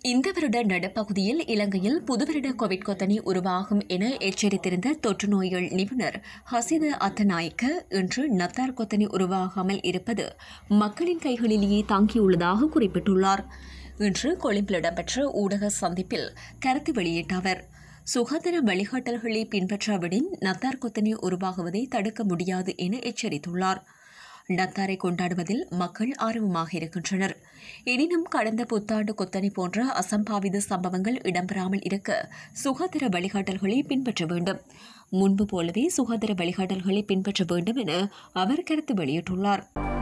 இந்த வருட நடுப்பகுதியில் இலங்கையில் புதுவருட கோவிட் கொத்தனி உருவாகும் என எச்சரித்திருந்த தொற்று நோய்கள் நிபுணர் ஹசித அத்தநாயக்க இன்று நத்தார் கொத்தனி உருவாகாமல் இருப்பது மக்களின் கைகளிலேயே தாங்கியுள்ளதாக குறிப்பிட்டுள்ளார் இன்று கொழும்பில் இடம்பெற்ற ஊடக சந்திப்பில் கருத்து வெளியிட்ட அவர் சுகாதார வழிகாட்டல்களை பின்பற்றாவிடின் நத்தார் கொத்தனி உருவாகுவதை தடுக்க முடியாது என எச்சரித்துள்ளார் நத்தாரை கொண்டாடுவதில் மக்கள் ஆர்வமாக இருக்கின்றனர் எனினும் கடந்த புத்தாண்டு கொத்தனை போன்ற அசம்பாவித சம்பவங்கள் இடம்பெறாமல் இருக்க சுகாதார வழிகாட்டல்களை பின்பற்ற வேண்டும் முன்பு போலவே சுகாதார வழிகாட்டல்களை பின்பற்ற வேண்டும் என அவர் கருத்து வெளியிட்டுள்ளார்